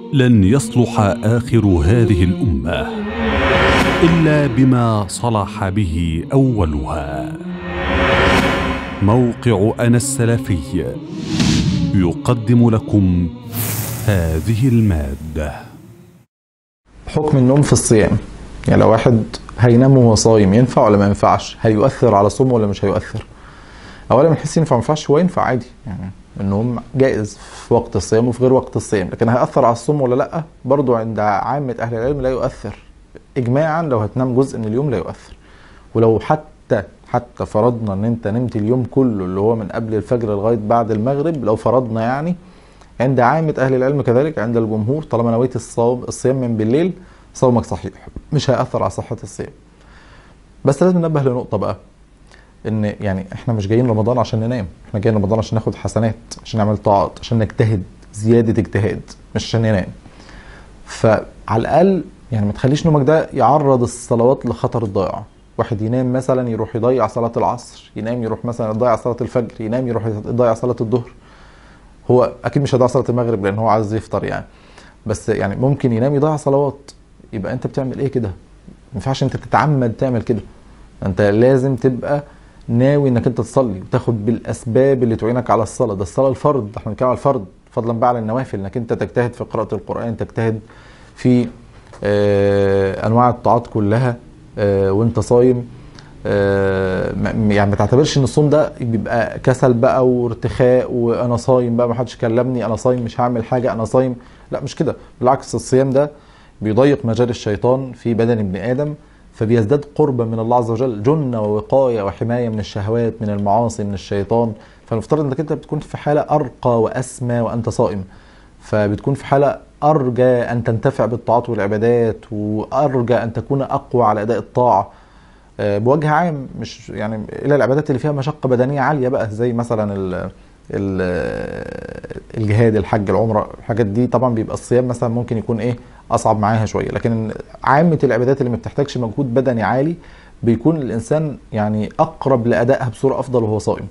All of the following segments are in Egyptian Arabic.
لن يصلح اخر هذه الامه الا بما صلح به اولها موقع انا السلفي يقدم لكم هذه الماده حكم النوم في الصيام يعني لو واحد هينام وهو صايم ينفع ولا ما ينفعش هيؤثر على صومه ولا مش هيؤثر اولا من حيث ينفع ما ينفعش هو ينفع عادي يعني النوم جائز في وقت الصيام وفي غير وقت الصيام لكن هيأثر على الصوم ولا لا برضو عند عامة اهل العلم لا يؤثر اجماعا لو هتنام جزء من اليوم لا يؤثر ولو حتى حتى فرضنا ان انت نمت اليوم كله اللي هو من قبل الفجر لغايه بعد المغرب لو فرضنا يعني عند عامة أهل العلم كذلك عند الجمهور طالما نويت الصوم الصيام من بالليل صومك صحيح مش هيأثر على صحة الصيام بس لازم ننبه لنقطة بقى ان يعني احنا مش جايين رمضان عشان ننام احنا جايين رمضان عشان ناخد حسنات عشان نعمل طاعات عشان نجتهد زيادة اجتهاد مش عشان ننام فعلى الأقل يعني ما تخليش نومك ده يعرض الصلوات لخطر الضياع واحد ينام مثلا يروح يضيع صلاة العصر ينام يروح مثلا يضيع صلاة الفجر ينام يروح يضيع صلاة الظهر هو اكيد مش هيضيع صلاه المغرب لان هو عايز يفطر يعني بس يعني ممكن ينام يضيع صلوات يبقى انت بتعمل ايه كده ما ينفعش انت تتعمد تعمل كده انت لازم تبقى ناوي انك انت تصلي وتاخد بالاسباب اللي تعينك على الصلاه ده الصلاه الفرض احنا بنتكلم على الفرض فضلا بقى على النوافل انك انت تجتهد في قراءه القران تجتهد في آه انواع الطاعات كلها آه وانت صايم آه يعني ما تعتبرش ان الصوم ده بيبقى كسل بقى وارتخاء وانا صايم بقى ما حدش كلمني انا صايم مش هعمل حاجه انا صايم لا مش كده بالعكس الصيام ده بيضيق مجال الشيطان في بدن ابن ادم فبيزداد قربا من الله عز وجل جنه ووقايه وحمايه من الشهوات من المعاصي من الشيطان فالمفترض انك انت بتكون في حاله ارقى واسمى وانت صائم فبتكون في حاله ارجى ان تنتفع بالطاعات والعبادات وارجى ان تكون اقوى على اداء الطاعه بوجه عام مش يعني الى العبادات اللي فيها مشقه بدنيه عاليه بقى زي مثلا ال ال الجهاد الحج العمره الحاجات دي طبعا بيبقى الصيام مثلا ممكن يكون ايه اصعب معاها شويه لكن عامه العبادات اللي ما بتحتاجش مجهود بدني عالي بيكون الانسان يعني اقرب لادائها بصوره افضل وهو صائم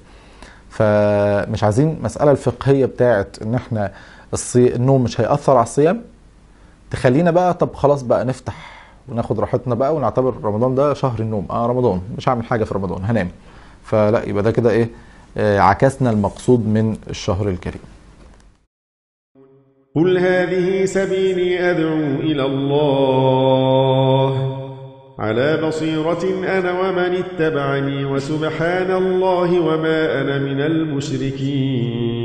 فمش عايزين المساله الفقهيه بتاعت ان احنا الصي... النوم مش هياثر على الصيام تخلينا بقى طب خلاص بقى نفتح وناخد راحتنا بقى ونعتبر رمضان ده شهر النوم اه رمضان مش هعمل حاجه في رمضان هنام فلا يبقى ده كده ايه آه عكسنا المقصود من الشهر الكريم قل هذه سبيلي ادعو الى الله على بصيره انا ومن اتبعني وسبحان الله وما انا من المشركين